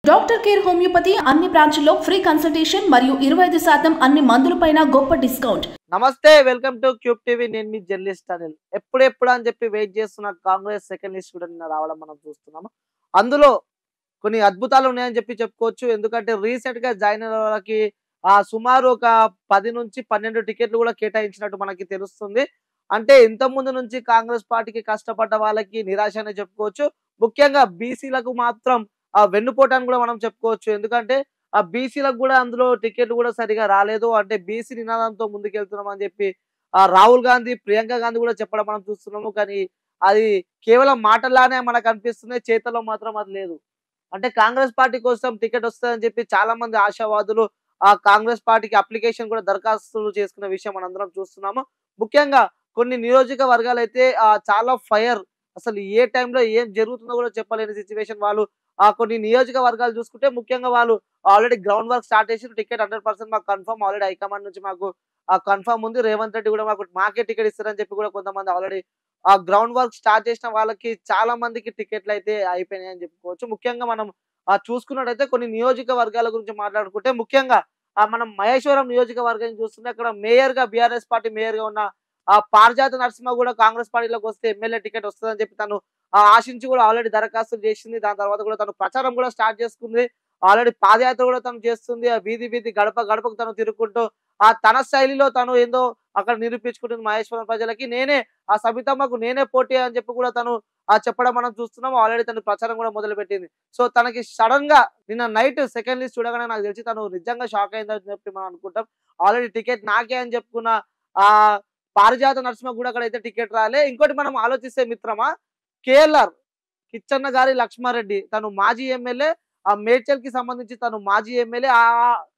Doctor care homeopathy అన్ని బ్రాంచ్ల్లో free consultation మరియు ఇరవై ఐదు శాతం అన్ని మందులపైన గొప్ప డిస్కౌంట్ నమస్తే వెల్కమ్ టు క్యూబ్ టీవీ నేను మీ జర్నలిస్ట్ అనిల్ ఎప్పుడెప్పుడు అని చెప్పి వెయిట్ చేస్తున్న కాంగ్రెస్ సెకండ్ లిస్ట్ కూడా నిన్న రావడం మనం చూస్తున్నాము అందులో కొన్ని అద్భుతాలు ఉన్నాయని చెప్పి చెప్పుకోవచ్చు ఎందుకంటే రీసెంట్ గా జాయిన్ అయిన వాళ్ళకి ఆ సుమారు ఒక పది నుంచి పన్నెండు టికెట్లు కూడా కేటాయించినట్టు మనకి తెలుస్తుంది అంటే ఇంత ముందు నుంచి కాంగ్రెస్ పార్టీకి కష్టపడ్డ వాళ్ళకి నిరాశ అనే చెప్పుకోవచ్చు ముఖ్యంగా బీసీలకు మాత్రం ఆ వెన్నుపోటు అని కూడా మనం చెప్పుకోవచ్చు ఎందుకంటే ఆ బీసీలకు కూడా అందులో టికెట్లు కూడా సరిగా రాలేదు అంటే బీసీ నినాదంతో ముందుకెళ్తున్నాం అని చెప్పి ఆ రాహుల్ గాంధీ ప్రియాంక గాంధీ కూడా చెప్పడం మనం చూస్తున్నాము కానీ అది కేవలం మాటల్లానే మనకు అనిపిస్తుంది చేతల్లో మాత్రం అది లేదు అంటే కాంగ్రెస్ పార్టీ కోసం టికెట్ వస్తుందని చెప్పి చాలా మంది ఆశావాదులు ఆ కాంగ్రెస్ పార్టీకి అప్లికేషన్ కూడా దరఖాస్తులు చేసుకున్న విషయం మనందరం చూస్తున్నాము ముఖ్యంగా కొన్ని నియోజకవర్గాలు అయితే ఆ చాలా ఫైర్ అసలు ఏ టైంలో ఏం జరుగుతుందో కూడా చెప్పలేని సిచ్యువేషన్ వాళ్ళు ఆ కొన్ని నియోజకవర్గాలు చూసుకుంటే ముఖ్యంగా వాళ్ళు ఆల్రెడీ గ్రౌండ్ వర్క్ స్టార్ట్ చేసి టికెట్ హండ్రెడ్ పర్సెంట్ మాకు కన్ఫర్మ్ ఆల్రెడీ హైకమాండ్ నుంచి మాకు ఆ కన్ఫర్మ్ ఉంది రేవంత్ రెడ్డి కూడా మాకు మాకే టికెట్ ఇస్తారని చెప్పి కూడా కొంతమంది ఆల్రెడీ ఆ గ్రౌండ్ వర్క్ స్టార్ట్ చేసిన వాళ్ళకి చాలా మందికి టికెట్లు అయితే అయిపోయినాయి అని చెప్పుకోవచ్చు ముఖ్యంగా మనం ఆ చూసుకున్నట్టయితే కొన్ని నియోజకవర్గాల గురించి మాట్లాడుకుంటే ముఖ్యంగా ఆ మనం మహేశ్వరం నియోజకవర్గం చూస్తుంటే అక్కడ మేయర్ గా బీఆర్ఎస్ పార్టీ మేయర్ గా ఉన్న ఆ పారిజాత నరసింహ కూడా కాంగ్రెస్ పార్టీలోకి వస్తే ఎమ్మెల్యే టికెట్ వస్తుందని చెప్పి తను ఆ ఆశించి కూడా ఆల్రెడీ దరఖాస్తులు చేసింది దాని తర్వాత కూడా తను ప్రచారం కూడా స్టార్ట్ చేసుకుంది ఆల్రెడీ పాదయాత్ర కూడా తను చేస్తుంది ఆ వీధి వీధి గడప గడపకు తను తిరుగుకుంటూ ఆ తన శైలిలో తను ఏందో అక్కడ నిరూపించుకుంటుంది మహేశ్వరం ప్రజలకి నేనే ఆ సబితమ్మకు నేనే పోటీ అని చెప్పి కూడా తను ఆ చెప్పడం మనం చూస్తున్నాం ఆల్రెడీ తను ప్రచారం కూడా మొదలు పెట్టింది సో తనకి సడన్ గా నిన్న నైట్ సెకండ్ లిస్ట్ చూడగానే నాకు తెలిసి తను నిజంగా షాక్ అయిందని చెప్పి మనం అనుకుంటాం ఆల్రెడీ టికెట్ నాకే అని చెప్పుకున్న ఆ పారిజాత నరసింహ కూడా అక్కడ అయితే టికెట్ రాలే ఇంకోటి మనం ఆలోచిస్తే మిత్రమా కేఎల్ఆర్ కిచ్చన్న గారి లక్ష్మారెడ్డి తను మాజీ ఎమ్మెల్యే ఆ మేడ్చల్ కి సంబంధించి తను మాజీ ఎమ్మెల్యే ఆ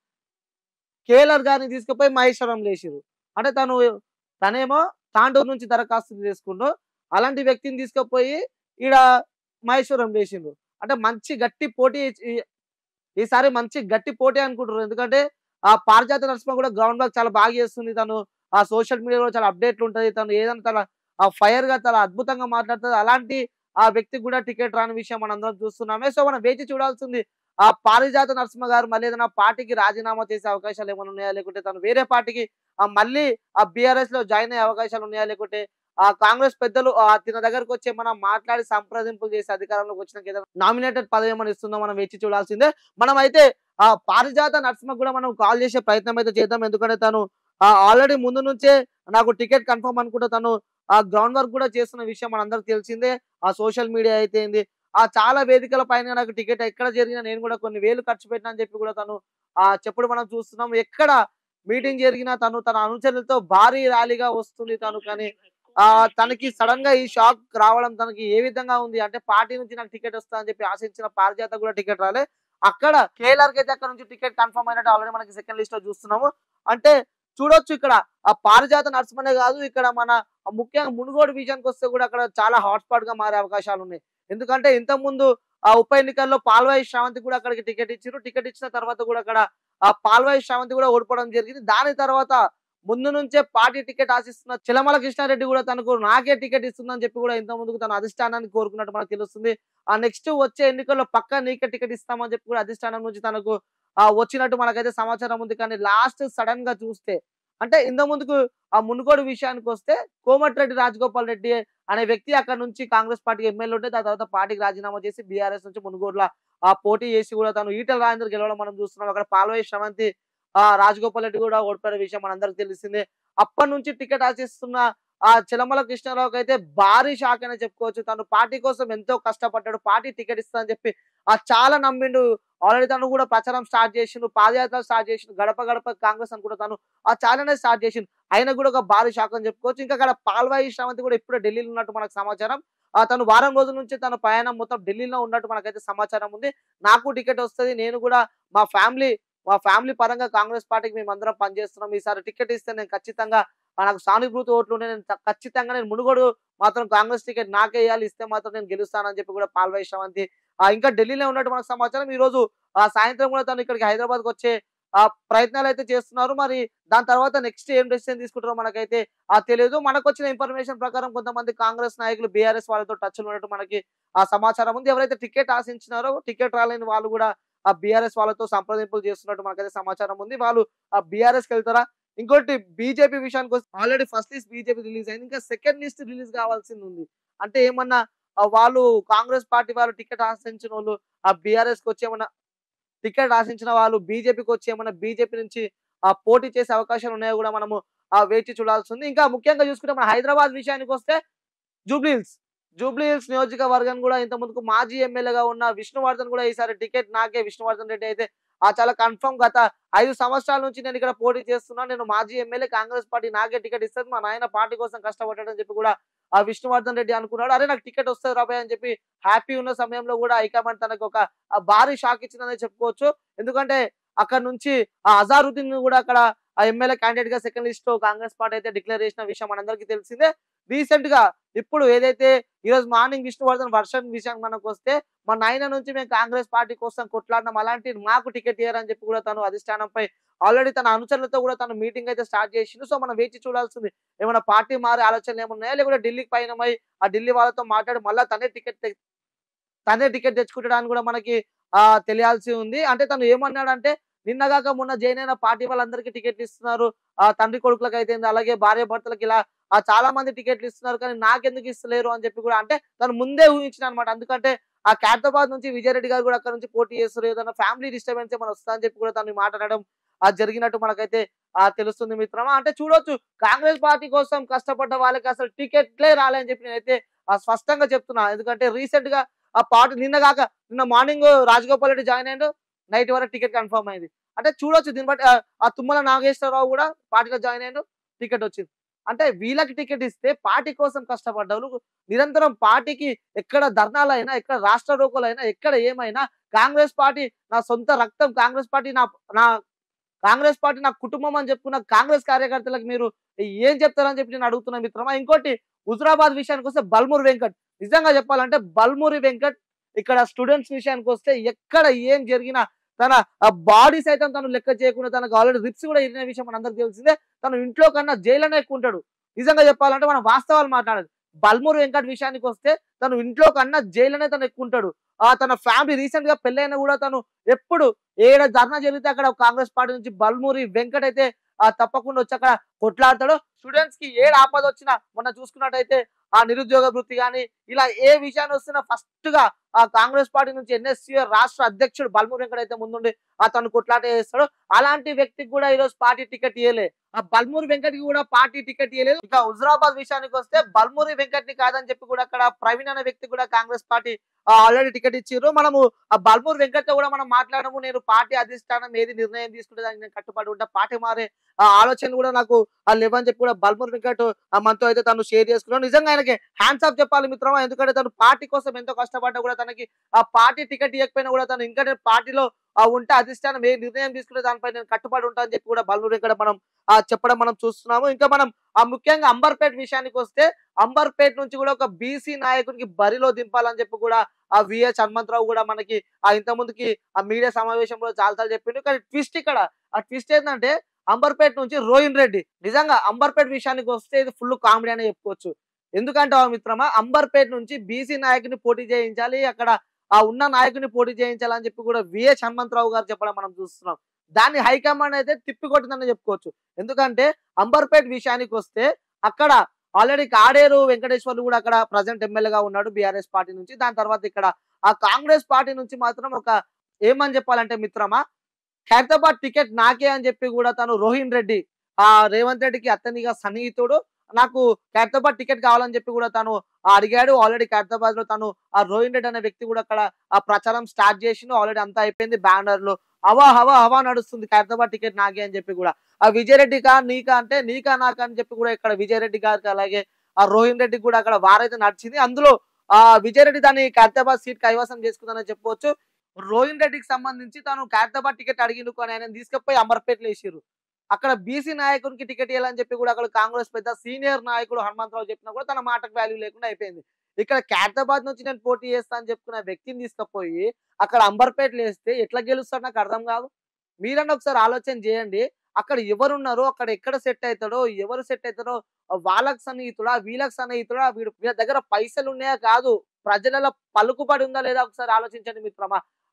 కేఎల్ఆర్ గారిని తీసుకుపోయి మహేశ్వరం లేచిరు అంటే తను తనేమో తాండూరు నుంచి దరఖాస్తు చేసుకుంటూ అలాంటి వ్యక్తిని తీసుకుపోయి ఈడ మహేశ్వరం లేచిండ్రు అంటే మంచి గట్టి పోటీ ఈ- ఈసారి మంచి గట్టి పోటీ అనుకుంటారు ఎందుకంటే ఆ పారిజాత నరసింహ కూడా గ్రౌండ్ వర్క్ చాలా బాగా చేస్తుంది తను ఆ సోషల్ మీడియాలో చాలా అప్డేట్లు ఉంటది తను ఏదైనా తన ఆ ఫైర్ గా చాలా అద్భుతంగా మాట్లాడుతుంది అలాంటి ఆ వ్యక్తికి కూడా టికెట్ రాని విషయం మనం అందరం చూస్తున్నామే సో మనం వేచి చూడాల్సింది ఆ పారిజాత నరసింహ గారు మళ్ళీ ఏదైనా పార్టీకి రాజీనామా చేసే అవకాశాలు ఏమైనా ఉన్నాయా లేకుంటే తను వేరే పార్టీకి ఆ మళ్ళీ ఆ బీఆర్ఎస్ లో జాయిన్ అయ్యే అవకాశాలు ఉన్నాయా లేకుంటే ఆ కాంగ్రెస్ పెద్దలు ఆ తిన దగ్గరకు వచ్చి మనం మాట్లాడి సంప్రదింపులు చేసి అధికారంలోకి వచ్చినాక ఏదైనా నామినేటెడ్ పదవి ఏమైనా ఇస్తుందో మనం వేచి చూడాల్సిందే మనం అయితే ఆ పారిజాత నరసింహ కూడా మనం కాల్ చేసే ప్రయత్నం అయితే చేద్దాం ఎందుకంటే తను ఆల్రెడీ ముందు నుంచే నాకు టికెట్ కన్ఫర్మ్ అనుకుంటే తను ఆ గ్రౌండ్ వర్క్ కూడా చేస్తున్న విషయం మనందరికి తెలిసిందే ఆ సోషల్ మీడియా అయితే ఏంది ఆ చాలా వేదికల పైన నాకు టికెట్ ఎక్కడ జరిగినా నేను కూడా కొన్ని వేలు ఖర్చు పెట్టినా అని చెప్పి కూడా తను ఆ చెప్పుడు మనం చూస్తున్నాం ఎక్కడ మీటింగ్ జరిగినా తను తన అనుచరులతో భారీ ర్యాలీగా వస్తుంది తను కానీ ఆ తనకి సడన్ గా ఈ షాక్ రావడం తనకి ఏ విధంగా ఉంది అంటే పార్టీ నుంచి నాకు టికెట్ వస్తా అని చెప్పి ఆశించిన పారిజాత కూడా టికెట్ రాలే అక్కడ కేఎల్ఆర్ కి అయితే అక్కడ నుంచి టికెట్ కన్ఫర్మ్ అయినట్టు ఆల్రెడీ మనకి సెకండ్ లిస్ట్ లో చూస్తున్నాము అంటే చూడొచ్చు ఇక్కడ ఆ పారిజాత నరసింహనే కాదు ఇక్కడ మన ముఖ్యంగా మునుగోడు విజయానికి వస్తే కూడా అక్కడ చాలా హాట్ స్పాట్ గా మారే అవకాశాలు ఉన్నాయి ఎందుకంటే ఇంత ముందు ఆ ఉప ఎన్నికల్లో పాల్వాయి శ్రావంతి కూడా అక్కడికి టికెట్ ఇచ్చారు టికెట్ ఇచ్చిన తర్వాత కూడా అక్కడ ఆ పాల్వాయి శ్రావంతి కూడా ఓడిపోవడం జరిగింది దాని తర్వాత ముందు నుంచే పార్టీ టికెట్ ఆశిస్తున్న చిలమల కృష్ణారెడ్డి కూడా తనకు నాకే టికెట్ ఇస్తుందని చెప్పి కూడా ఇంత ముందుకు తన అధిష్టానాన్ని కోరుకున్నట్టు మనకు తెలుస్తుంది ఆ నెక్స్ట్ వచ్చే ఎన్నికల్లో పక్క నీకే టికెట్ ఇస్తామని చెప్పి కూడా అధిష్టానం నుంచి తనకు ఆ వచ్చినట్టు మనకైతే సమాచారం ఉంది కానీ లాస్ట్ సడన్ గా చూస్తే అంటే ఇంత ముందుకు ఆ మునుగోడు విషయానికి వస్తే కోమటిరెడ్డి రాజగోపాల్ రెడ్డి అనే వ్యక్తి అక్కడ నుంచి కాంగ్రెస్ పార్టీకి ఎమ్మెల్యే ఉంటే దాని తర్వాత పార్టీకి రాజీనామా చేసి బీఆర్ఎస్ నుంచి మునుగోడులో ఆ పోటీ చేసి కూడా తను ఈటల రాజేందర్ గెలవడం మనం చూస్తున్నాం అక్కడ పాల్వై శ్రవంతి ఆ రాజగోపాల్ రెడ్డి కూడా ఓడిపోయిన విషయం మనందరికి తెలిసిందే అప్పటి నుంచి టికెట్ ఆశిస్తున్న ఆ చిలమల కృష్ణారావుకి అయితే భారీ షాక్ అనే చెప్పుకోవచ్చు తను పార్టీ కోసం ఎంతో కష్టపడ్డాడు పార్టీ టికెట్ ఇస్తా అని చెప్పి ఆ చాలా నమ్మిండు ఆల్రెడీ తను కూడా ప్రచారం స్టార్ట్ చేసిండు పాదయాత్ర స్టార్ట్ చేసిండు గడప గడప కాంగ్రెస్ అని కూడా తను ఆ ఛానల్ స్టార్ట్ చేసిండు అయినా కూడా ఒక భారీ షాక్ అని చెప్పుకోవచ్చు ఇంకా అక్కడ పాల్వాయి శ్రావంతి కూడా ఇప్పుడే ఢిల్లీలో ఉన్నట్టు మనకు సమాచారం ఆ తను వారం రోజుల నుంచి తన ప్రయాణం మొత్తం ఢిల్లీలో ఉన్నట్టు మనకైతే సమాచారం ఉంది నాకు టికెట్ వస్తుంది నేను కూడా మా ఫ్యామిలీ మా ఫ్యామిలీ పరంగా కాంగ్రెస్ పార్టీకి మేము అందరం పనిచేస్తున్నాం ఈసారి టికెట్ ఇస్తే నేను ఖచ్చితంగా ఆ నాకు సానుభూతి ఓట్లు ఉన్నాయి నేను త- ఖచ్చితంగా నేను మునుగోడు మాత్రం కాంగ్రెస్ టికెట్ నాకే వేయాలి ఇస్తే మాత్రం నేను గెలుస్తానని చెప్పి కూడా పాల్వాయి శ్రవంతి ఆ ఇంకా ఢిల్లీలో ఉన్నట్టు మనకు సమాచారం ఈ రోజు ఆ సాయంత్రం కూడా తను ఇక్కడికి హైదరాబాద్ కి వచ్చే ఆ ప్రయత్నాలు అయితే చేస్తున్నారు మరి దాని తర్వాత నెక్స్ట్ ఏం డెసిషన్ తీసుకుంటారో మనకైతే ఆ తెలియదు మనకు వచ్చిన ఇన్ఫర్మేషన్ ప్రకారం కొంతమంది కాంగ్రెస్ నాయకులు బీఆర్ఎస్ వాళ్ళతో టచ్ ఉన్నట్టు మనకి ఆ సమాచారం ఉంది ఎవరైతే టికెట్ ఆశించినారో టికెట్ రాలేని వాళ్ళు కూడా ఆ బీఆర్ఎస్ వాళ్ళతో సంప్రదింపులు చేస్తున్నట్టు మనకైతే సమాచారం ఉంది వాళ్ళు ఆ బీఆర్ఎస్ కి వెళ్తారా ఇంకోటి బీజేపీ విషయానికి వస్తే already first list BJP release అయింది ఇంకా సెకండ్ లిస్ట్ రిలీజ్ కావాల్సింది ఉంది అంటే ఏమన్నా ఆ వాళ్ళు కాంగ్రెస్ పార్టీ వాళ్ళు టికెట్ ఆశించిన వాళ్ళు ఆ బీఆర్ఎస్ కి వచ్చి ఏమన్నా టికెట్ ఆశించిన వాళ్ళు బీజేపీకి వచ్చి ఏమన్నా బీజేపీ నుంచి ఆ పోటీ చేసే అవకాశాలు ఉన్నాయో కూడా మనము ఆ వేచి చూడాల్సి ఉంది ఇంకా ముఖ్యంగా చూసుకుంటే మన హైదరాబాద్ విషయానికి వస్తే జూబ్లీహిల్స్ జూబ్లీహిల్స్ నియోజకవర్గం కూడా ఇంత ముందుకు మాజీ ఎమ్మెల్యేగా ఉన్న విష్ణువర్ధన్ కూడా ఈసారి టికెట్ నాకే విష్ణువర్ధన్ రెడ్డి అయితే ఆ చాలా కన్ఫర్మ్ గత ఐదు సంవత్సరాల నుంచి నేను ఇక్కడ పోటీ చేస్తున్నా నేను మాజీ ఎమ్మెల్యే కాంగ్రెస్ పార్టీ నాకే టికెట్ ఇస్తుంది మా నాయన పార్టీ కోసం కష్టపడ్డాడని చెప్పి కూడా ఆ విష్ణువర్ధన్ రెడ్డి అనుకున్నాడు అరే నాకు టికెట్ వస్తుంది రాబాయ్ అని చెప్పి హ్యాపీ ఉన్న సమయంలో కూడా హైకమాండ్ తనకు ఒక ఆ భారీ షాక్ ఇచ్చిందని చెప్పుకోవచ్చు ఎందుకంటే అక్కడ నుంచి ఆ అజారుద్దీన్ కూడా అక్కడ ఆ ఎమ్మెల్యే క్యాండిడేట్ గా సెకండ్ లిస్ట్ లో కాంగ్రెస్ పార్టీ అయితే డిక్లేర్ చేసిన విషయం మనందరికీ తెలిసిందే రీసెంట్ గా ఇప్పుడు ఏదైతే ఈ రోజు మార్నింగ్ విష్ణువర్ధన్ వర్షన్ విషయం మనకు వస్తే మా నాయన నుంచి మేము కాంగ్రెస్ పార్టీ కోసం కొట్లాడినాం అలాంటి మాకు టికెట్ ఇయ్యారని చెప్పి కూడా తను అధిష్టానంపై ఆల్రెడీ తన అనుచరులతో కూడా తను మీటింగ్ అయితే స్టార్ట్ చేసిండు సో మనం వేచి చూడాల్సింది ఏమైనా పార్టీ మారే ఆలోచనలు ఏమున్నాయా లేకుంటే ఢిల్లీకి పైనమై ఆ ఢిల్లీ వాళ్ళతో మాట్లాడి మళ్ళీ తనే టికెట్ తనే టికెట్ తెచ్చుకుంటాడని కూడా మనకి ఆ తెలియాల్సి ఉంది అంటే తను ఏమన్నాడంటే నిన్నగాక మొన్న జైన్ అయిన పార్టీ వాళ్ళందరికీ టికెట్లు ఇస్తున్నారు ఆ తండ్రి కొడుకులకు అయితే అలాగే భార్య భర్తలకు ఇలా ఆ చాలా మంది టికెట్లు ఇస్తున్నారు కానీ నాకెందుకు ఇస్తలేరు అని చెప్పి కూడా అంటే తను ముందే ఊహించిన అనమాట ఎందుకంటే ఆ ఖైరతాబాద్ నుంచి విజయరెడ్డి గారు కూడా అక్కడ నుంచి పోటీ చేస్తారు ఏదైనా ఫ్యామిలీ డిస్టర్బెన్స్ ఏమైనా వస్తుందా అని చెప్పి కూడా తను మాట్లాడడం ఆ జరిగినట్టు మనకైతే ఆ తెలుస్తుంది మిత్రమా అంటే చూడొచ్చు కాంగ్రెస్ పార్టీ కోసం కష్టపడ్డ వాళ్ళకి అసలు టికెట్లే రాలేని చెప్పి నేనైతే ఆ స్పష్టంగా చెప్తున్నా ఎందుకంటే రీసెంట్ గా ఆ పార్టీ నిన్న కాక నిన్న మార్నింగ్ రాజగోపాల్ రెడ్డి జాయిన్ అయ్యాడు నైట్ వరకు టికెట్ కన్ఫర్మ్ అయింది అంటే చూడొచ్చు దీన్ని బట్టి ఆ- ఆ తుమ్మల నాగేశ్వరరావు కూడా పార్టీలో జాయిన్ అయ్యాడు టికెట్ వచ్చింది అంటే వీళ్ళకి టికెట్ ఇస్తే పార్టీ కోసం కష్టపడ్డారు నిరంతరం పార్టీకి ఎక్కడ ధర్నాలైనా ఎక్కడ రాష్ట్ర రోకోలైనా ఎక్కడ ఏమైనా కాంగ్రెస్ పార్టీ నా సొంత రక్తం కాంగ్రెస్ పార్టీ నా నా కాంగ్రెస్ పార్టీ నా కుటుంబం అని చెప్పుకున్న కాంగ్రెస్ కార్యకర్తలకు మీరు ఏం చెప్తారని చెప్పి నేను అడుగుతున్నా మిత్రమా ఇంకోటి హుజరాబాద్ విషయానికి వస్తే బల్మూరి వెంకట్ నిజంగా చెప్పాలంటే బల్మూరి వెంకట్ ఇక్కడ స్టూడెంట్స్ విషయానికి వస్తే ఎక్కడ ఏం జరిగినా తన బాడీ సైతం తను లెక్క చేయకుండా తనకు ఆల్రెడీ రిప్స్ కూడా ఇరిన విషయం మనందరికి తెలిసిందే తను ఇంట్లో కన్నా జైల్లోనే ఎక్కువ ఉంటాడు నిజంగా చెప్పాలంటే మనం వాస్తవాలు మాట్లాడాలి బల్మూరి వెంకట్ విషయానికి వస్తే తను ఇంట్లో కన్నా జైల్లోనే తను ఎక్కువ ఉంటాడు ఆ తన ఫ్యామిలీ రీసెంట్ గా పెళ్ళైనా కూడా తను ఎప్పుడు ఏడ ధర్నా జరిగితే అక్కడ కాంగ్రెస్ పార్టీ నుంచి బల్మూరి వెంకట్ అయితే ఆ తప్పకుండా వచ్చి అక్కడ కొట్లాడతాడు స్టూడెంట్స్ కి ఏడు ఆపద వచ్చినా మొన్న చూసుకున్నట్టయితే ఆ నిరుద్యోగ వృత్తి కానీ ఇలా ఏ విషయాన్ని వస్తున్నా ఫస్ట్ గా ఆ కాంగ్రెస్ పార్టీ నుంచి ఎన్ఎస్సీ రాష్ట్ర అధ్యక్షుడు బల్మూరి వెంకట్ అయితే ముందుండి అతను కొట్లాట చేస్తాడు అలాంటి వ్యక్తికి కూడా ఈ రోజు పార్టీ టికెట్ ఇవ్వలే ఆ బల్మూరి వెంకట్ కి కూడా పార్టీ టికెట్ ఇవ్వలేదు ఇంకా హుజరాబాద్ విషయానికి వస్తే బల్మూరి వెంకట్ ని కాదని చెప్పి కూడా అక్కడ ప్రవీణ్ అనే వ్యక్తి కూడా కాంగ్రెస్ పార్టీ ఆల్రెడీ టికెట్ ఇచ్చారు మనము ఆ బల్మూరి వెంకట్ తో కూడా మనం మాట్లాడము నేను పార్టీ అధిష్టానం ఏది నిర్ణయం తీసుకుంటే దానికి నేను కట్టుబడి ఉంటా పార్టీ మారే ఆ ఆలోచన కూడా నాకు ఆ లేవని చెప్పి కూడా బల్మూరి వెంకట్ ఆ మనతో అయితే తను షేర్ చేసుకున్నాను నిజంగా ఆయనకి హ్యాండ్స్ ఆఫ్ చెప్పాలి మిత్రమా ఎందుకంటే తను పార్టీ కోసం ఎంతో కష్టపడ్డా కూడా తనకి ఆ పార్టీ టికెట్ ఇవ్వకపోయినా కూడా తను ఇంకా నేను పార్టీలో ఆ ఉంటే అధిష్టానం ఏ నిర్ణయం తీసుకుంటే దానిపై నేను కట్టుబడి ఉంటా అని చెప్పి కూడా బల్మూరి వెంకట మనం ఆ చెప్పడం మనం చూస్తున్నాము ఇంకా మనం ఆ ముఖ్యంగా అంబర్పేట్ విషయానికి వస్తే అంబర్పేట్ నుంచి కూడా ఒక బీసీ నాయకుడికి బరిలో దింపాలని చెప్పి కూడా ఆ విహెచ్ హనుమంతరావు కూడా మనకి ఆ ఇంత ముందుకి ఆ మీడియా సమావేశంలో చాలా సార్లు చెప్పిండు కానీ ట్విస్ట్ ఇక్కడ ఆ ట్విస్ట్ ఏంటంటే అంబర్పేట్ నుంచి రోహిన్ రెడ్డి నిజంగా అంబర్పేట్ విషయానికి వస్తే ఇది ఫుల్ కామెడీ అనే చెప్పుకోవచ్చు ఎందుకంటే ఆ మిత్రమా అంబర్పేట్ నుంచి బీసీ నాయకుని పోటీ చేయించాలి అక్కడ ఆ ఉన్న నాయకుని పోటీ చేయించాలని చెప్పి కూడా విహెచ్ హనుమంతరావు గారు చెప్పడం మనం చూస్తున్నాం దాన్ని హైకమాండ్ అయితే తిప్పికొట్టిందని చెప్పుకోవచ్చు ఎందుకంటే అంబర్పేట్ విషయానికి వస్తే అక్కడ ఆల్రెడీ కాడేరు వెంకటేశ్వర్లు కూడా అక్కడ ప్రజెంట్ ఎమ్మెల్యేగా ఉన్నాడు బీఆర్ఎస్ పార్టీ నుంచి దాని తర్వాత ఇక్కడ ఆ కాంగ్రెస్ పార్టీ నుంచి మాత్రం ఒక ఏమని చెప్పాలంటే మిత్రమా హైదరాబాద్ టికెట్ నాకే అని చెప్పి కూడా తను రోహిన్ రెడ్డి ఆ రేవంత్ రెడ్డికి అతనిగా సన్నిహితుడు నాకు ఖైరతాబాద్ టికెట్ కావాలని చెప్పి కూడా తను అడిగాడు ఆల్రెడీ ఖైరతాబాద్ లో తను ఆ రోహిన్ రెడ్డి అనే వ్యక్తి కూడా అక్కడ ఆ ప్రచారం స్టార్ట్ చేసిండు ఆల్రెడీ అంతా అయిపోయింది బ్యానర్లు హవా హవా హవా నడుస్తుంది ఖైరతాబాద్ టికెట్ నాకే అని చెప్పి కూడా ఆ విజయరెడ్డి కా నీకా అంటే నీకా నాకా అని చెప్పి కూడా ఇక్కడ విజయరెడ్డి గారికి అలాగే ఆ రోహిన్ రెడ్డి కూడా అక్కడ వారైతే నడిచింది అందులో ఆ విజయరెడ్డి దాన్ని ఖైరతాబాద్ సీట్ కైవసం చేసుకుందని చెప్పవచ్చు రోహిన్ రెడ్డికి సంబంధించి తాను ఖైరతాబాద్ టికెట్ అడిగిండు కానీ ఆయన తీసుకుపోయి అమర్పేటలో వేసిర్రు అక్కడ బీసీ నాయకునికి టికెట్ ఇవ్వాలని చెప్పి కూడా అక్కడ కాంగ్రెస్ పెద్ద సీనియర్ నాయకుడు హనుమంతరావు చెప్పినా కూడా తన మాటకు వాల్యూ లేకుండా అయిపోయింది ఇక్కడ ఖైరతాబాద్ నుంచి నేను పోటీ చేస్తా అని చెప్పుకున్న వ్యక్తిని తీసుకుపోయి అక్కడ అంబర్పేటలో వేస్తే ఎట్లా గెలుస్తాడు నాకు అర్థం కాదు మీరన్నా ఒకసారి ఆలోచన చేయండి అక్కడ ఎవరున్నారో అక్కడ ఎక్కడ సెట్ అవుతాడో ఎవరు సెట్ అవుతారో వాళ్ళకి సన్నిహితుడా వీళ్ళకి సన్నిహితుడా వీడు వీళ్ళ దగ్గర పైసలు ఉన్నాయా కాదు ప్రజలలో పలుకుబడి ఉందా లేదా ఒకసారి ఆలోచించండి మిత్రమా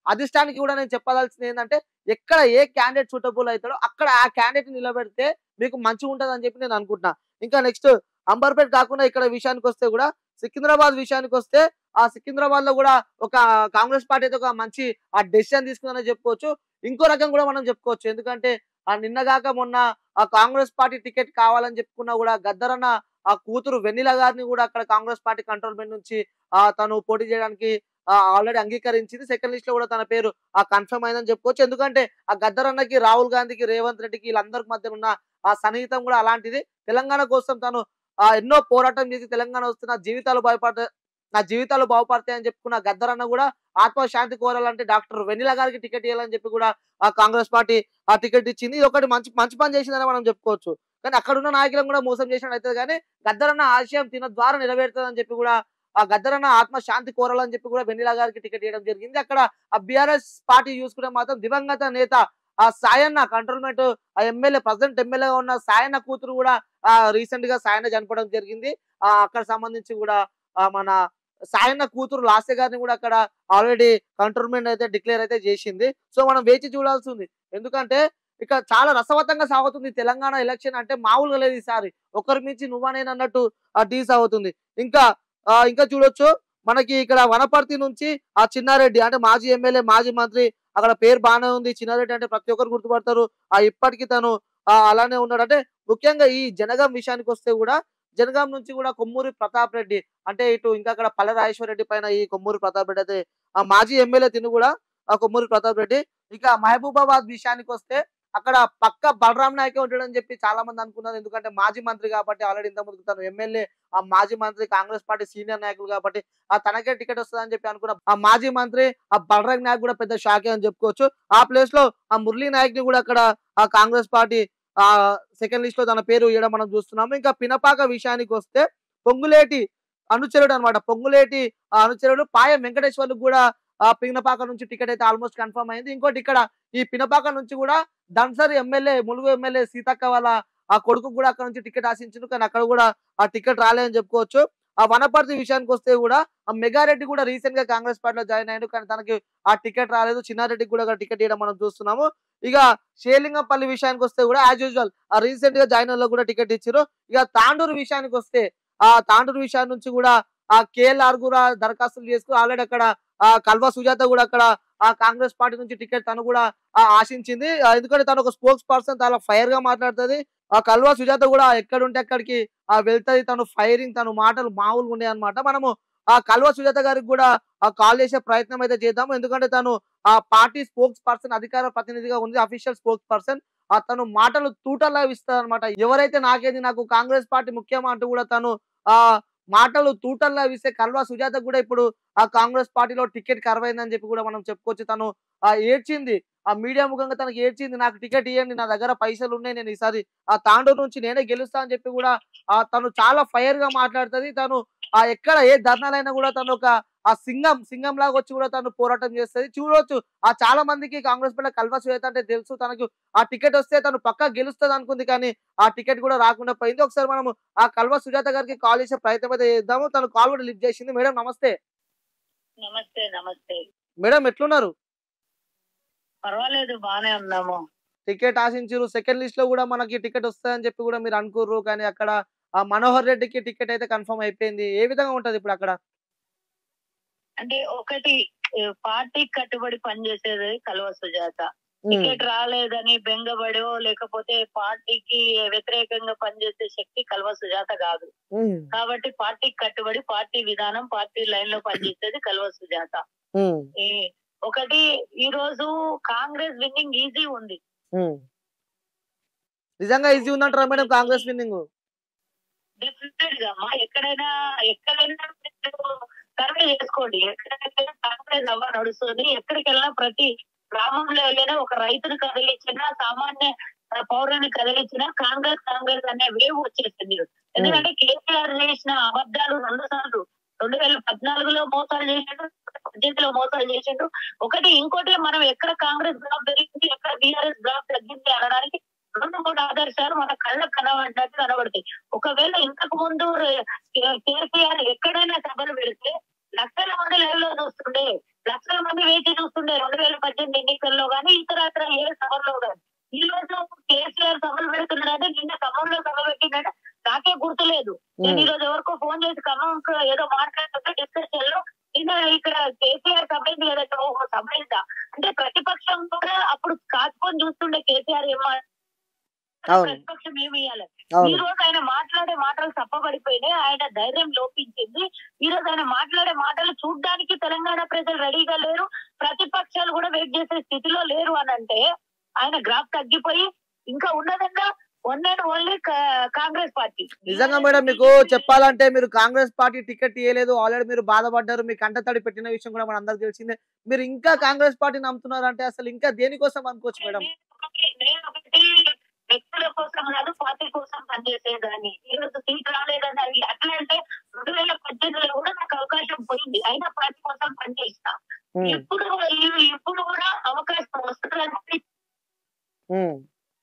అధిష్టానికి కూడా నేను చెప్పదలసింది ఏంటంటే ఎక్కడ ఏ క్యాండిడేట్ సూటబుల్ అవుతాడో అక్కడ ఆ క్యాండిడేట్ నిలబెడితే మీకు మంచిగా ఉంటుంది అని చెప్పి నేను అనుకుంటున్నా ఇంకా నెక్స్ట్ అంబర్పేట్ కాకుండా ఇక్కడ విషయానికి వస్తే కూడా సికింద్రాబాద్ విషయానికి వస్తే ఆ సికింద్రాబాద్ లో కూడా ఒక కాంగ్రెస్ పార్టీ అయితే ఒక మంచి ఆ డెసిషన్ తీసుకుందని చెప్పుకోవచ్చు ఇంకో రకం కూడా మనం చెప్పుకోవచ్చు ఎందుకంటే ఆ నిన్నగాక మొన్న ఆ కాంగ్రెస్ పార్టీ టికెట్ కావాలని చెప్పుకున్నా కూడా గద్దరన్న ఆ కూతురు వెన్నెల గారిని కూడా అక్కడ కాంగ్రెస్ పార్టీ కంట్రోల్మెంట్ నుంచి ఆ తను పోటీ చేయడానికి ఆల్రెడీ అంగీకరించింది సెకండ్ లిస్ట్ లో కూడా తన పేరు ఆ కన్ఫర్మ్ అయిందని చెప్పుకోవచ్చు ఎందుకంటే ఆ గద్దరన్నకి రాహుల్ గాంధీకి రేవంత్ రెడ్డికి వీళ్ళందరికి మధ్య ఉన్న ఆ సన్నిహితం కూడా అలాంటిది తెలంగాణ కోసం తను ఆ ఎన్నో పోరాటం చేసి తెలంగాణ వస్తున్న జీవితాలు భయపడ నా జీవితాలు బాగుపడతాయని చెప్పుకున్న గద్దరన్న కూడా ఆత్మశాంతి కోరాలంటే డాక్టర్ వెన్నెల గారికి టికెట్ ఇవ్వాలని చెప్పి కూడా ఆ కాంగ్రెస్ పార్టీ ఆ టికెట్ ఇచ్చింది ఇది ఒకటి మంచి మంచి పని చేసిందని మనం చెప్పుకోవచ్చు కానీ అక్కడ ఉన్న నాయకులను కూడా మోసం చేసినట్టు అవుతుంది కానీ గద్దరన్న ఆశయం తిన ద్వారా నెరవేరుతుందని చెప్పి కూడా ఆ గద్దరన్న ఆత్మ శాంతి కోరాలని చెప్పి కూడా వెన్నెల గారికి టికెట్ ఇవ్వడం జరిగింది అక్కడ ఆ బీఆర్ఎస్ పార్టీ చూసుకుంటే మాత్రం దివంగత నేత ఆ సాయన్న కంట్రోల్మెంట్ ఆ ఎమ్మెల్యే ప్రజెంట్ ఎమ్మెల్యేగా ఉన్న సాయన్న కూతురు కూడా ఆ రీసెంట్ గా సాయన్న చనిపోవడం జరిగింది ఆ అక్కడ సంబంధించి కూడా ఆ మన సాయన్న కూతురు లాస్య గారిని కూడా అక్కడ ఆల్రెడీ కంట్రోల్మెంట్ అయితే డిక్లేర్ అయితే చేసింది సో మనం వేచి చూడాల్సి ఉంది ఎందుకంటే ఇక చాలా రసవతంగా సాగుతుంది తెలంగాణ ఎలక్షన్ అంటే మామూలుగా లేదు ఈసారి ఒకరి మించి నువ్వనేది అన్నట్టు ఆ డీ సాగుతుంది ఇంకా ఆ, ఇంకా చూడొచ్చు మనకి ఇక్కడ వనపర్తి నుంచి ఆ చిన్నారెడ్డి అంటే మాజీ ఎమ్మెల్యే మాజీ మంత్రి అక్కడ పేరు బాగానే ఉంది చిన్నారెడ్డి అంటే ప్రతి ఒక్కరు గుర్తుపడతారు ఆ ఇప్పటికి తను ఆ, అలానే ఉన్నాడు అంటే ముఖ్యంగా ఈ జనగాం విషయానికి వస్తే కూడా జనగాం నుంచి కూడా కొమ్మూరి ప్రతాప్ రెడ్డి అంటే ఇటు ఇంకా అక్కడ పల్లె రాజేశ్వర రెడ్డి పైన ఈ కొమ్మూరి ప్రతాప్ రెడ్డి అయితే ఆ మాజీ ఎమ్మెల్యే తిను కూడా ఆ కొమ్మూరి ప్రతాప్ రెడ్డి ఇక మహబూబాబాద్ విషయానికి వస్తే అక్కడ పక్క బలరాం నాయకే ఉంటాడని చెప్పి చాలా మంది అనుకున్నారు ఎందుకంటే మాజీ మంత్రి కాబట్టి ఆల్రెడీ ఇంత ముందుకు తను ఎమ్మెల్యే ఆ మాజీ మంత్రి కాంగ్రెస్ పార్టీ సీనియర్ నాయకులు కాబట్టి ఆ తనకే టికెట్ వస్తుందని చెప్పి అనుకున్న ఆ మాజీ మంత్రి ఆ బలరాం నాయక్ కూడా పెద్ద షాకే అని చెప్పుకోవచ్చు ఆ ప్లేస్ లో ఆ మురళీ నాయక్ ని కూడా అక్కడ ఆ కాంగ్రెస్ పార్టీ ఆ సెకండ్ లిస్ట్ లో తన పేరు ఇవ్వడం మనం చూస్తున్నాము ఇంకా పినపాక విషయానికి వస్తే పొంగులేటి అనుచరుడు అన్నమాట పొంగులేటి ఆ అనుచరుడు పాయ వెంకటేశ్వర్లు కూడా ఆ పినపాక నుంచి టికెట్ అయితే ఆల్మోస్ట్ కన్ఫర్మ్ అయింది ఇంకోటి ఇక్కడ ఈ పినపాక నుంచి కూడా దన్సరి ఎమ్మెల్యే ములుగు ఎమ్మెల్యే సీతక్క వాళ్ళ ఆ కొడుకు కూడా అక్కడ నుంచి టికెట్ ఆశించిండు కానీ అక్కడ కూడా ఆ టికెట్ రాలేదని చెప్పుకోవచ్చు ఆ వనపర్తి విషయానికి వస్తే కూడా ఆ మెగారెడ్డి కూడా రీసెంట్ గా కాంగ్రెస్ పార్టీలో జాయిన్ అయ్యాడు కానీ తనకి ఆ టికెట్ రాలేదు చిన్నారెడ్డికి కూడా అక్కడ టికెట్ ఇవ్వడం మనం చూస్తున్నాము ఇక షేలింగంపల్లి విషయానికి వస్తే కూడా యాజ్ యూజువల్ ఆ రీసెంట్ గా జాయిన్ లో కూడా టికెట్ ఇచ్చారు ఇక తాండూరు విషయానికి వస్తే ఆ తాండూరు విషయాన్ని నుంచి కూడా ఆ కేఎల్ఆర్ కూడా దరఖాస్తులు చేసుకుని ఆల్రెడీ అక్కడ ఆ కల్వా సుజాత కూడా అక్కడ ఆ కాంగ్రెస్ పార్టీ నుంచి టికెట్ తను కూడా ఆ ఆశించింది ఆ ఎందుకంటే తను ఒక స్పోక్స్ పర్సన్ చాలా ఫైర్ గా మాట్లాడుతుంది ఆ కల్వా సుజాత కూడా ఎక్కడుంటే అక్కడికి ఆ వెళ్తది తను ఫైరింగ్ తను మాటలు మామూలుగా ఉన్నాయి అనమాట మనము ఆ కల్వా సుజాత గారికి కూడా ఆ కాల్ చేసే ప్రయత్నం అయితే చేద్దాము ఎందుకంటే తను ఆ పార్టీ స్పోక్స్ పర్సన్ అధికార ప్రతినిధిగా ఉంది అఫీషియల్ స్పోక్స్ పర్సన్ ఆ తను మాటలు తూటల్లా ఇస్తారు అనమాట ఎవరైతే నాకేది నాకు కాంగ్రెస్ పార్టీ ముఖ్యమా అంటూ కూడా తను ఆ మాటలు తూటల్లా విస్తే కల్వా సుజాత కూడా ఇప్పుడు ఆ కాంగ్రెస్ పార్టీలో టికెట్ కరవైందని చెప్పి కూడా మనం చెప్పుకోవచ్చు తను ఆ ఏడ్చింది ఆ మీడియా ముఖంగా తనకి ఏడ్చింది నాకు టికెట్ ఇవ్వండి నా దగ్గర పైసలు ఉన్నాయి నేను ఈసారి ఆ తాండూరు నుంచి నేనే గెలుస్తా అని చెప్పి కూడా ఆ తను చాలా ఫైర్ గా మాట్లాడుతుంది తను ఆ ఎక్కడ ఏ ధర్నాలైనా కూడా తను ఒక ఆ సింగం సింగం లాగా వచ్చి కూడా తను పోరాటం చేస్తుంది చూడవచ్చు ఆ చాలా మందికి కాంగ్రెస్ పట్ల కల్వా సుజాత అంటే తెలుసు తనకు ఆ టికెట్ వస్తే తను పక్కా గెలుస్తుంది అనుకుంది కానీ ఆ టికెట్ కూడా రాకుండా పోయింది ఒకసారి మనము ఆ కల్వా సుజాత గారికి కాల్ చేసే ప్రయత్నం అయితే చేద్దాము తను కాల్ కూడా లిఫ్ట్ చేసింది మేడం నమస్తే నమస్తే నమస్తే మేడం ఎట్లున్నారు పర్వాలేదు బానే ఉన్నాము టికెట్ ఆశించారు సెకండ్ లిస్ట్ లో కూడా మనకి టికెట్ వస్తుందని చెప్పి కూడా మీరు అనుకోర్రు కానీ అక్కడ ఆ మనోహర్ రెడ్డికి టికెట్ అయితే కన్ఫర్మ్ అయిపోయింది ఏ విధంగా ఉంటది ఇప్పుడు అక్కడ అంటే ఒకటి ఏ, పార్టీకి కట్టుబడి పనిచేసేది కల్వ సుజాత టికెట్ రాలేదని బెంగబడో లేకపోతే పార్టీకి వ్యతిరేకంగా పనిచేసే శక్తి కల్వ సుజాత కాదు ఉమ్, కాబట్టి పార్టీకి కట్టుబడి పార్టీ విధానం పార్టీ లైన్ లో పనిచేసేది కల్వ సుజాత ఉమ్, ఈ ఒకటి ఈ రోజు కాంగ్రెస్ విన్నింగ్ ఈజీ ఉంది ఉమ్. నిజంగా ఈజీ ఉందంటారా మేడం కాంగ్రెస్ విన్నింగ్ డెఫినెట్ గా అమ్మా ఎక్కడైనా ఎక్కడైనా సర్వే చేసుకోండి ఎక్కడైనా కాంగ్రెస్ అవ్వ నడుస్తుంది ఎక్కడికి వెళ్ళినా ప్రతి గ్రామంలో వెళ్ళినా ఒక రైతును కదిలించినా సామాన్య ఆ, పౌరుని కదిలించినా కాంగ్రెస్ కాంగ్రెస్ అనే వేవ్ వచ్చేసింది ఎందుకంటే కేసీఆర్ చేసిన అబద్ధాలు రెండు సార్లు రెండు వేల పద్నాలుగులో మోసాలు చేసిండు పద్దెనిమిదిలో మోసాలు చేసిండు ఒకటి ఇంకోటి మనం ఎక్కడ కాంగ్రెస్ గ్రాఫ్ పెరిగింది ఎక్కడ బీఆర్ఎస్ గ్రాఫ్ తగ్గింది అనడానికి రెండు మూడు ఆదర్శాలు మన కళ్ళకు కనబడినట్టు కనబడతాయి ఒకవేళ ఇంతకు ముందు రే- కే- కేసీఆర్ ఎక్కడైనా సభలు పెడితే లక్షల మంది లైవ్ లో చూస్తుండే లక్షల మంది వేచి చూస్తుండే రెండు వేల పద్దెనిమిది ఎన్నికల్లో కానీ ఇతర ఇతర ఏ సభల్లో కానీ ఈ రోజు కేసీఆర్ సభలు పెడుతున్నాడంటే నిన్న ఖమ్మంలో సభ పెట్టిందంటే నాకే గుర్తులేదు నేను ఈ రోజు ఎవరికో ఫోన్ చేసి ఖమ్మం ఏదో మాట్లాడుతుంటే డిస్కషన్ లో నిన్న ఇక్కడ కేసీఆర్ సభ అయింది కదా ఓహో సభ అయిందా అంటే ప్రతిపక్షం కూడా అప్పుడు కాచుకొని చూస్తుండే కేసీఆర్ ఏం మా- అవును. ప్రతిపక్షం ఏమి ఇవ్వాలి ఈ అవును రోజు ఆయన మాట్లాడే మాటలు తప్పబడిపోయినాయి ఆయన ధైర్యం లోపించింది ఈ రోజు ఆయన మాట్లాడే మాటలు చూడ్డానికి తెలంగాణ ప్రజలు రెడీగా లేరు ప్రతిపక్షాలు కూడా వెయిట్ చేసే స్థితిలో లేరు అని అంటే ఆయన గ్రాఫ్ తగ్గిపోయి ఇంకా ఉన్నదన్నా one and only Congress party నిజంగా మేడం మీకు చెప్పాలంటే మీరు కాంగ్రెస్ పార్టీ టికెట్ ఇవ్వలేదు ఆల్రెడీ మీరు బాధపడ్డారు మీ కంటతడి పెట్టిన విషయం కూడా మన అందరికి తెలిసిందే మీరు ఇంకా కాంగ్రెస్ పార్టీ నమ్ముతున్నారు అంటే అసలు ఇంకా దేనికోసం అనుకోవచ్చు మేడం నేను ఒకటి- నేను ఒకటి వ్యక్తుల కోసం కాదు పార్టీ కోసం పనిచేసేదాన్ని ఈ రోజు సీట్ రాలేదని అది అట్లా అంటే రెండు వేల పద్దెనిమిదిలో కూడా నాకు అవకాశం పోయింది అయినా పార్టీ కోసం పనిచేసిన ఉమ్, ఇప్పుడు ఈ- ఇప్పుడు కూడా అవకాశం వస్తుందని ఉమ్,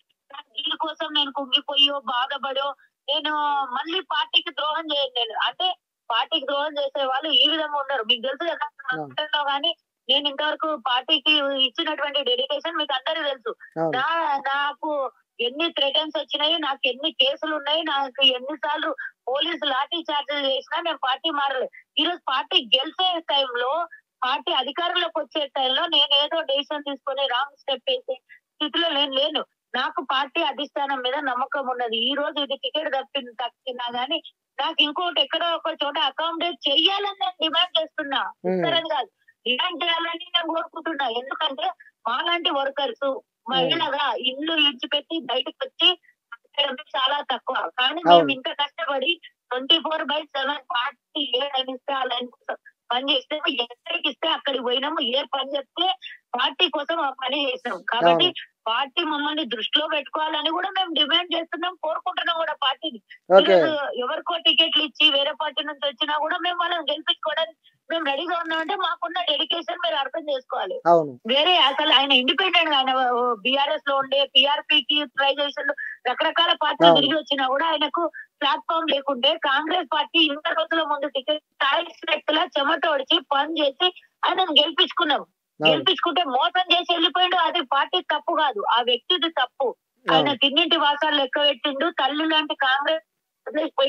దీని కోసం నేను కుంగిపోయో బాధపడో నేను మళ్ళీ పార్టీకి ద్రోహం చేయను నేను అంటే పార్టీకి ద్రోహం చేసే వాళ్ళు ఈ విధంగా ఉండరు మీకు తెలుసు కదా రాష్ట్రంలో కానీ నేను ఇంతవరకు పార్టీకి ఇచ్చినటువంటి డెడికేషన్ మీకు అందరికీ తెలుసు అవును నా నాకు ఎన్ని థ్రెటన్స్ వచ్చినాయి నాకు ఎన్ని కేసులు ఉన్నాయి నాకు ఎన్నిసార్లు పోలీసు లాఠీ చార్జెస్ చేసినా నేను పార్టీ మారలేదు ఈ రోజు పార్టీ గెలిచే టైంలో పార్టీ అధికారంలోకి వచ్చే టైంలో నేను ఏదో డెసిషన్ తీసుకొని రాంగ్ స్టెప్ వేసే స్థితిలో నేను లేను నాకు పార్టీ అధిష్టానం మీద నమ్మకం ఉన్నది ఈ రోజు ఇది టికెట్ తప్పి తప్పినా గానీ నాకు ఇంకోటి ఎక్కడో ఒక చోట అకామిడేట్ చెయ్యాలని నేను డిమాండ్ చేస్తున్నా ఉమ్, ఇస్తారని కాదు డిమాండ్ చేయాలని నేను కోరుకుంటున్నా ఎందుకంటే మాలాంటి వర్కర్స్ మహిళగా ఇల్లు ఇడిచిపెట్టి బయటకు వచ్చి బతకడం చాలా తక్కువ కానీ మేము అవును. ఇంత కష్టపడి twenty four by seven party ఏ లైన్ ఇస్తే ఆ లైన్ కోసం పని చేస్తే ఎక్కడికి ఇస్తే అక్కడికి పోయినాము ఏ పని చెప్తే పార్టీ కోసం ఆ పని చేసినాం కాబట్టి పార్టీ మమ్మల్ని దృష్టిలో పెట్టుకోవాలని కూడా మేము డిమాండ్ చేస్తున్నాం కోరుకుంటున్నాం కూడా పార్టీని ఓకే ఈరోజు ఎవరికో టికెట్లు ఇచ్చి వేరే పార్టీ నుంచి వచ్చినా కూడా మేము వాళ్ళని గెలిపించుకోవడానికి మేము రెడీగా ఉన్నామంటే మాకున్న డెడికేషన్ మీరు అర్థం చేసుకోవాలి అవును వేరే అసలు ఆయన ఇండిపెండెంట్ గా ఆయన బీఆర్ఎస్ లో ఉండే పిఆర్పి కి ట్రై చేసిండు రకరకాల పార్టీలు అవును. తిరిగి వచ్చినా కూడా ఆయనకు ప్లాట్ఫామ్ లేకుంటే కాంగ్రెస్ పార్టీ ఇంత రోజుల ముందు టికెట్ వ్యక్తుల చెమట ఒడిచి పని చేసి ఆయనను గెలిపించుకున్నాం అవును గెలిపించుకుంటే మోసం చేసి వెళ్ళిపోయిండు అది పార్టీ తప్పు కాదు ఆ వ్యక్తిది తప్పు ఆయన అవును తిన్నింటి వాసాలు లెక్క పెట్టిండు తల్లి లాంటి కాంగ్రెస్ వదిలేసిపోయి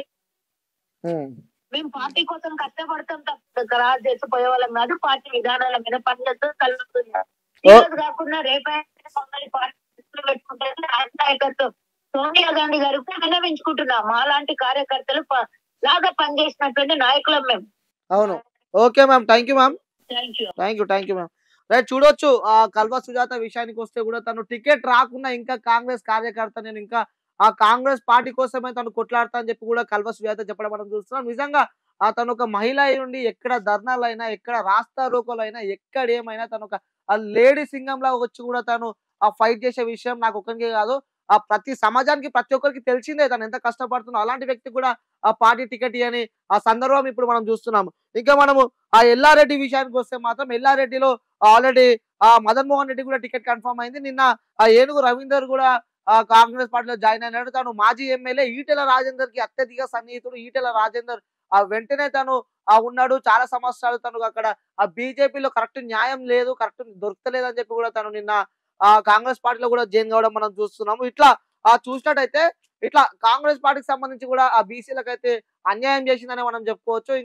ఉమ్, మేము పార్టీ కోసం కష్టపడతాం తప్ప రాజు చేసిపోయే వాళ్ళం కాదు పార్టీ విధానాల మీద పనిచేస్తూ కలుగుతున్నారు ఈ ఓ- రోజు కాకుండా రేపైనా మమ్మల్ని పార్టీ దృష్టిలో పెట్టుకుంటే రాష్ట్ర నాయకత్వం సోనియా గాంధీ గారికి విన్నవించుకుంటున్నాం మాలాంటి కార్యకర్తలు ప- లాగా పనిచేసినటువంటి నాయకులం మేము అవును okay ma'am thank you ma'am thank you thank you thank you ma'am right చూడొచ్చు ఆ కల్వ సుజాత విషయానికి వస్తే కూడా తను టికెట్ రాకుండా ఇంకా కాంగ్రెస్ కార్యకర్త నేను ఇంకా ఆ కాంగ్రెస్ పార్టీ కోసమే తను కొట్లాడతా అని చెప్పి కూడా కల్వ సుజాత చెప్పడం మనం చూస్తున్నాం నిజంగా ఆ తను ఒక మహిళ అయి ఉండి ఎక్కడ ధర్నాలు అయినా ఎక్కడ రాస్తా రోకోలు అయినా ఎక్కడ ఏమైనా తను ఒక ఆ లేడీ సింగం లాగా వచ్చి కూడా తను ఆ ఫైట్ చేసే విషయం నాకు ఒక్కరికే కాదు ఆ ప్రతి సమాజానికి ప్రతి ఒక్కరికి తెలిసిందే తను ఎంత కష్టపడుతుందో అలాంటి వ్యక్తి కూడా ఆ పార్టీ టికెట్ ఇవ్వని ఆ సందర్భం ఇప్పుడు మనం చూస్తున్నాము ఇంకా మనము ఆ ఎల్లారెడ్డి విషయానికి వస్తే మాత్రం ఎల్లారెడ్డిలో ఆల్రెడీ ఆ మదన్ మోహన్ రెడ్డి కూడా టికెట్ కన్ఫర్మ్ అయింది నిన్న ఆ ఏనుగు రవీందర్ కూడా ఆ కాంగ్రెస్ పార్టీలో జాయిన్ అయినాడు తను మాజీ ఎమ్మెల్యే ఈటెల రాజేందర్ కి అత్యధిక సన్నిహితుడు ఈటెల రాజేందర్ ఆ వెంటనే తను ఆ ఉన్నాడు చాలా సంవత్సరాలు తను అక్కడ ఆ బీజేపీలో కరెక్ట్ న్యాయం లేదు కరెక్ట్ దొరకలేదు అని చెప్పి కూడా తను నిన్న ఆ కాంగ్రెస్ పార్టీలో కూడా జాయిన్ కావడం మనం చూస్తున్నాము ఇట్లా ఆ చూసినట్టయితే ఇట్లా కాంగ్రెస్ పార్టీకి సంబంధించి కూడా ఆ బీసీలకు అయితే అన్యాయం చేసిందని మనం చెప్పుకోవచ్చు